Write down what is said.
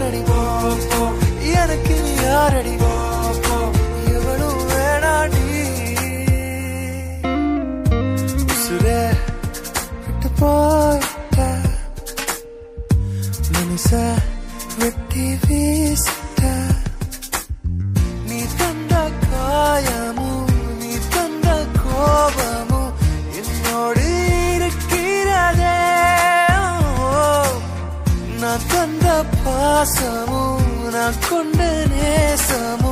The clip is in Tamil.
யாரடி போ போ எனக்கு நீ யாரடி போ போ எவனும் வேணாடி உசுரே விட்டு போயிட்ட மனச வெட்டி வீசிட்ட நீ தந்த காயமும் நீ தந்த கோபமும் என்னோடு இருக்கிறதே நான் தந்த பாசமும் நான் கொண்ட நேசமும்